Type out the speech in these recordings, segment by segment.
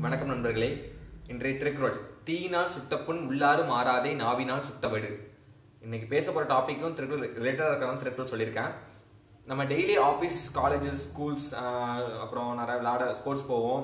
வணக்கம் நண்பர்களே இன்றைய திருக்குறள் தீயினால் சுட்டப்புண் உள்ளாறு மாறாதே நாவினால் சுட்டவடு இன்னைக்கு பேச போற டாபிக்கும் திருக்குறள் ரிலேட்டடாக இருக்கிறதான் திருக்குறள் சொல்லியிருக்கேன் நம்ம டெய்லி ஆஃபீஸ் காலேஜஸ் ஸ்கூல்ஸ் அப்புறம் நிறைய விளையாட ஸ்போர்ட்ஸ் போவோம்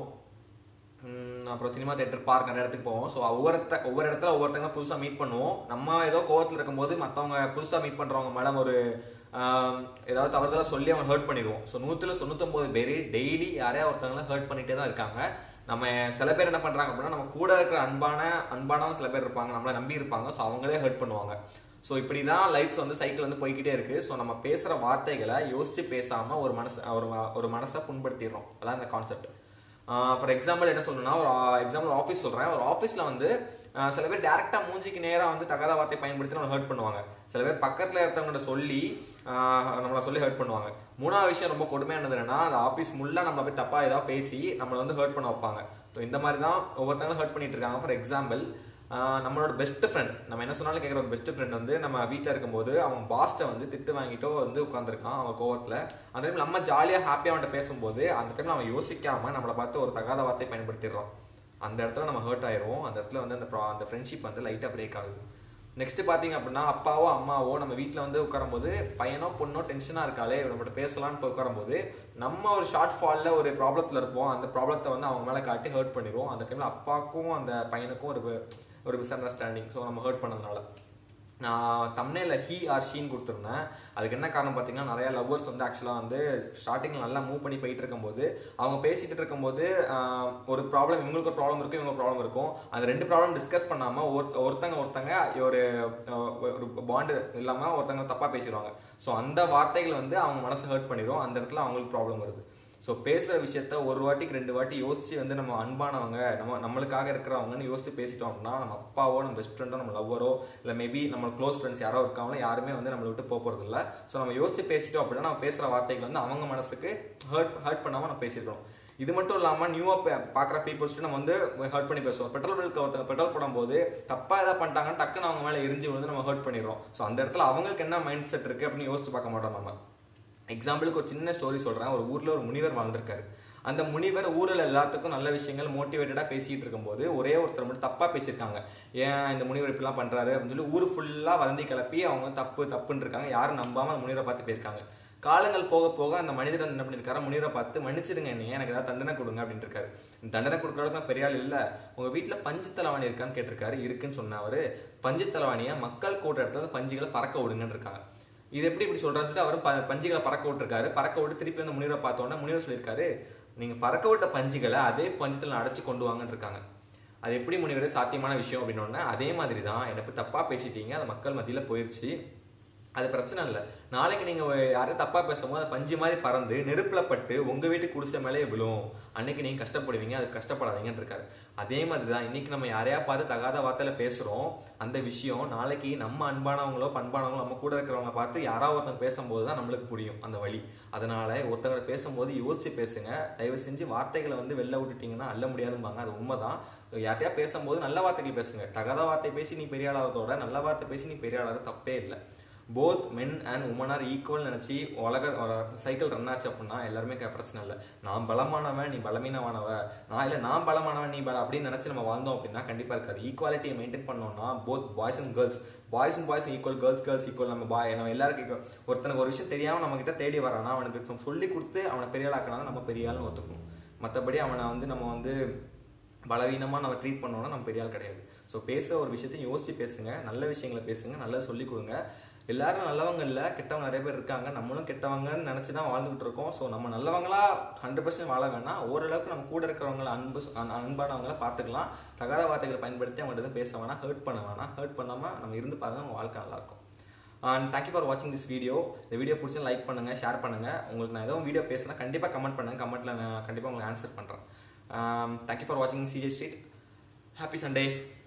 உம், அப்புறம் சினிமா தேட்டர் பார்க் நிறைய இடத்துக்கு போவோம் ஸோ ஒவ்வொருத்த ஒவ்வொரு இடத்துல ஒவ்வொருத்தங்க புதுசாக மீட் பண்ணுவோம் நம்ம ஏதோ கோவத்தில் இருக்கும்போது மற்றவங்க புதுசாக மீட் பண்ணுறவங்க மேடம் ஒரு ஆம், ஏதாவது தவறுதலாக சொல்லி அவங்க ஹர்ட் பண்ணிடுவோம் ஸோ நூற்றில் தொண்ணூத்தொம்பது பேர் டெய்லி யாரையா ஒருத்தவங்கள ஹர்ட் பண்ணிகிட்டே தான் இருக்காங்க நம்ம சில பேர் என்ன பண்ணுறாங்க அப்படின்னா நம்ம கூட இருக்கிற அன்பான அன்பானவங்க சில பேர் இருப்பாங்க நம்மளை நம்பி இருப்பாங்க ஸோ அவங்களே ஹர்ட் பண்ணுவாங்க ஸோ இப்படி தான் லைஃப்ஸ் வந்து சைக்கிள் வந்து போய்க்கிட்டே இருக்கு ஸோ நம்ம பேசுகிற வார்த்தைகளை யோசிச்சு பேசாமல் ஒரு மனசு ஒரு ஒரு மனசை புண்படுத்திடுறோம் அதான் இந்த கான்செப்ட் ஃபார் எக்ஸாம்பிள் என்ன சொல்லணும்னா ஒரு எக்ஸாம்பிள் ஆஃபீஸ் சொல்கிறேன் ஒரு ஆஃபீஸில் வந்து ஆஹ் சில பேர் டேரெக்டாக மூஞ்சிக்கு நேராக வந்து தகாத வார்த்தை பயன்படுத்தி நம்ம ஹர்ட் பண்ணுவாங்க சில பேர் பக்கத்தில் இருக்கவங்கள்ட்ட சொல்லி ஆஹ் நம்மளை சொல்லி ஹர்ட் பண்ணுவாங்க மூணாவது விஷயம் ரொம்ப கொடுமையானது என்னன்னா அந்த ஆஃபீஸ் முள்ள நம்மளை போய் தப்பாக ஏதாவது பேசி நம்மளை வந்து ஹர்ட் பண்ண வைப்பாங்க ஸோ இந்த மாதிரி தான் ஒவ்வொருத்தங்களும் ஹர்ட் பண்ணிட்டு இருக்காங்க ஃபார் எக்ஸாம்பிள் ஆஹ் நம்மளோட பெஸ்ட் ஃப்ரெண்ட் நம்ம என்ன சொன்னாலும் கேட்குற ஒரு பெஸ்ட் ஃப்ரெண்ட் வந்து நம்ம வீட்டில் இருக்கும்போது அவன் பாஸ்ட்டை வந்து திட்டு வாங்கிட்டோ வந்து உட்காந்துருக்கான் அவன் கோவத்தில் அந்த டைம் நம்ம ஜாலியாக ஹாப்பியாக அவன்கிட்ட பேசும்போது அந்த டைம்ல அவன் யோசிக்காம நம்மளை பார்த்து ஒரு தகாத வார்த்தை பயன்படுத்திடுறான் அந்த இடத்துல நம்ம ஹர்ட் ஆயிடுவோம் அந்த இடத்துல வந்து அந்த pro- அந்த ஃப்ரெண்ட்ஷிப் வந்து லைட்டாக பிரேக் ஆகுது நெக்ஸ்ட் பார்த்தீங்க அப்படின்னா அப்பாவோ அம்மாவோ நம்ம வீட்டில் வந்து உட்காரும்போது பையனோ பொண்ணோ டென்ஷனாக இருக்காளே நம்மகிட்ட பேசலாம்னு போய் உட்காரும்போது நம்ம ஒரு ஷார்ட் ஃபாலில் ஒரு ப்ராப்ளத்தில் இருப்போம் அந்த ப்ராப்ளத்தை வந்து அவங்க மேலே காட்டி ஹர்ட் பண்ணிடுவோம் அந்த டைமில் அப்பாவுக்கும் அந்த பையனுக்கும் ஒரு ஒரு மிஸ் அண்டர்ஸ்டாண்டிங் ஸோ நம்ம ஹர்ட் பண்ணதுனால நான் தம்னேல ஹீ ஆர் ஷீன் கொடுத்துருந்தேன் அதுக்கு என்ன காரணம் பார்த்தீங்கன்னா நிறைய லவ்வர்ஸ் வந்து ஆக்சுவலாக வந்து ஸ்டார்டிங்கில் நல்லா மூவ் பண்ணி போயிட்டு இருக்கும்போது அவங்க பேசிட்டு இருக்கும்போது ஆஹ், ஒரு ப்ராப்ளம் இவங்களுக்கு ஒரு ப்ராப்ளம் இருக்கும் இவங்க ப்ராப்ளம் இருக்கும் அந்த ரெண்டு ப்ராப்ளம் டிஸ்கஸ் பண்ணாமல் ஒரு ஒருத்தங்க ஒருத்தங்க ஒரு ஆஹ், ஒரு பாண்டு இல்லாமல் ஒருத்தங்க தப்பாக பேசிடுவாங்க ஸோ அந்த வார்த்தைகள் வந்து அவங்க மனசு ஹர்ட் பண்ணிடும் அந்த இடத்துல அவங்களுக்கு ப்ராப்ளம் வருது ஸோ பேசுகிற விஷயத்த ஒரு வாட்டிக்கு ரெண்டு வாட்டி யோசிச்சு வந்து நம்ம அன்பானவங்க நம்ம நம்மளுக்காக இருக்கிறவங்கன்னு யோசிச்சு பேசிட்டோம் அப்படின்னா நம்ம அப்பாவோ நம்ம பெஸ்ட் ஃப்ரெண்டோ நம்ம லவ்வரோ இல்லை மேபி நம்ம க்ளோஸ் ஃப்ரெண்ட்ஸ் யாரோ இருக்காங்களோ யாருமே வந்து நம்மளை விட்டு போக போகிறது இல்லை ஸோ நம்ம யோசிச்சு பேசிட்டோம் அப்படின்னா நம்ம பேசுகிற வார்த்தைகள் வந்து அவங்க மனசுக்கு ஹர்ட் ஹர்ட் பண்ணாமல் நம்ம பேசியிருக்கோம் இது மட்டும் இல்லாமல் நியூவாக பார்க்குற பீப்புள்ஸ்ட்டு நம்ம வந்து ஹர்ட் பண்ணி பேசுவோம் பெட்ரோல் பில்க்கு ஒருத்தங்க பெட்ரோல் போடும்போது தப்பாக எதாவது பண்ணிட்டாங்கன்னு டக்குன்னு அவங்க மேலே எரிஞ்சு விழுந்து நம்ம ஹர்ட் பண்ணிடுறோம் ஸோ அந்த இடத்துல அவங்களுக்கு என்ன மைண்ட் செட் இருக்குது அப்படின்னு யோசிச்சு பார்க்க மாட்டோம் நம்ம எக்ஸாம்பிளுக்கு ஒரு சின்ன ஸ்டோரி சொல்கிறேன் ஒரு ஊரில் ஒரு முனிவர் வாழ்ந்திருக்காரு அந்த முனிவர் ஊரில் எல்லாத்துக்கும் நல்ல விஷயங்கள் மோட்டிவேட்டடாக பேசிகிட்டு இருக்கும்போது ஒரே ஒருத்தர் மட்டும் தப்பாக பேசியிருக்காங்க ஏன் இந்த முனிவர் இப்படிலாம் பண்ணுறாரு அப்படின்னு சொல்லி ஊர் ஃபுல்லாக வதந்தி கிளப்பி அவங்க தப்பு தப்புன்னு இருக்காங்க யாரும் நம்பாமல் அந்த முனிவரை பார்த்து போயிருக்காங்க காலங்கள் போக போக அந்த மனிதர் வந்து என்ன பண்ணியிருக்காரு முனிவரை பார்த்து மன்னிச்சிருங்க என்னைய எனக்கு ஏதாவது தண்டனை கொடுங்க அப்படின்னு இருக்காரு இந்த தண்டனை கொடுக்குற அளவுக்கு நான் பெரிய ஆள் இல்லை உங்கள் வீட்டில் பஞ்சு தலைவாணி இருக்கான்னு கேட்டிருக்காரு இருக்குன்னு சொன்ன அவர் பஞ்சு தலைவாணியை மக்கள் கூட்ட இடத்துல அந்த பஞ்சுகளை பறக்க விடுங்கன்னு இருக்காங்க இது எப்படி இப்படி சொல்றாருன்னு சொல்லிட்டு அவர் ப- பஞ்சுகளை பறக்க விட்டுருக்காரு பறக்க விட்டு திருப்பி வந்து முனிவரை பார்த்தோன்னே முனிவர் சொல்லியிருக்காரு நீங்க பறக்க விட்ட பஞ்சுகளை அதே பஞ்சத்தில் அடைச்சு கொண்டு வாங்கன்னு இருக்காங்க அது எப்படி முனிவரே சாத்தியமான விஷயம் அப்படின்னோடனே அதே மாதிரி தான் என்னை போய் தப்பா பேசிட்டீங்க அது மக்கள் மத்தியில போயிருச்சு அது பிரச்சனை இல்லை நாளைக்கு நீங்க யாரும் தப்பா பேசும்போது அது பஞ்சு மாதிரி பறந்து நெருப்புல பட்டு உங்க வீட்டு குடிசை மேலே விழும் அன்னைக்கு நீங்க கஷ்டப்படுவீங்க அது கஷ்டப்படாதீங்கன்னு இருக்காரு அதே மாதிரி தான் இன்னைக்கு நம்ம யாரையா பார்த்து தகாத வார்த்தையில பேசுறோம் அந்த விஷயம் நாளைக்கு நம்ம அன்பானவங்களோ பண்பானவங்களோ நம்ம கூட இருக்கிறவங்க பார்த்து யாராவது ஒருத்தங்க பேசும்போது தான் நம்மளுக்கு புரியும் அந்த வழி அதனால ஒருத்தவங்க பேசும்போது யோசிச்சு பேசுங்க தயவு செஞ்சு வார்த்தைகளை வந்து வெளில விட்டுட்டீங்கன்னா அள்ள முடியாதும்பாங்க அது உண்மைதான் யார்ட்டையா பேசும்போது நல்ல வார்த்தைகள் பேசுங்க தகாத வார்த்தை பேசி நீ பெரிய ஆளாகிறதோட நல்ல வார்த்தை பேசி நீ பெரிய ஆளாக தப்பே இல்லை both men and women are equal நினச்சி உலக சைக்கிள் ரன் ஆச்சு அப்படின்னா எல்லாருமே க- பிரச்சனை இல்லை நான் பலமானவன் நீ பலவீனமானவ நான் இல்லை நான் பலமானவன் நீ பல அப்படின்னு நினச்சி நம்ம வாழ்ந்தோம் அப்படின்னா கண்டிப்பாக இருக்காது ஈக்குவாலிட்டியை மெயின்டைன் பண்ணோம்னா both boys and girls boys and boys equal girls girls equal நம்ம பாய் நம்ம எல்லாருக்கும் equal. ஒருத்தனுக்கு ஒரு விஷயம் தெரியாமல் நம்ம கிட்ட தேடி வரானா அவனுக்கு சொல்லி கொடுத்து அவனை பெரிய ஆளாக்கினா நம்ம பெரிய ஆள்னு ஒத்துக்கணும் மற்றபடி அவனை வந்து நம்ம வந்து பலவீனமாக நம்ம ட்ரீட் பண்ணோம்னா நம்ம பெரிய ஆள் கிடையாது ஸோ பேசுகிற ஒரு விஷயத்தையும் யோசிச்சு பேசுங்க நல்ல விஷயங்களை பேசுங்க நல்லது சொல்லி கொடுங்க எல்லாரும் நல்லவங்க இல்லை கெட்டவங்க நிறைய பேர் இருக்காங்க நம்மளும் கெட்டவங்கன்னு நினச்சி தான் வாழ்ந்துகிட்டு இருக்கோம் ஸோ நம்ம நல்லவங்களா ஹண்ட்ரட் பர்சன்ட் வாழ வேணாம் ஓரளவுக்கு நம்ம கூட இருக்கிறவங்கள அன்பு அன்- அன்பானவங்கள பார்த்துக்கலாம் தகாத வார்த்தைகளை பயன்படுத்தி அவங்கள்ட்ட எதுவும் பேச வேணாம் ஹர்ட் பண்ண வேணாம் ஹர்ட் பண்ணாமல் நம்ம இருந்து பாருங்க உங்கள் வாழ்க்கை நல்லாயிருக்கும் அண்ட் தேங்க்யூ ஃபார் வாட்சிங் திஸ் வீடியோ இந்த வீடியோ பிடிச்சா லைக் பண்ணுங்கள் ஷேர் பண்ணுங்கள் உங்களுக்கு நான் எதுவும் வீடியோ பேசுனா கண்டிப்பாக கமெண்ட் பண்ணுங்கள் கமெண்ட்டில் நான் கண்டிப்பாக உங்களுக்கு ஆன்சர் பண்ணுறேன் தேங்க்யூ ஃபார் வாட்சிங் சிஜே ஸ்ட்ரீட் ஹாப்பி சண்டே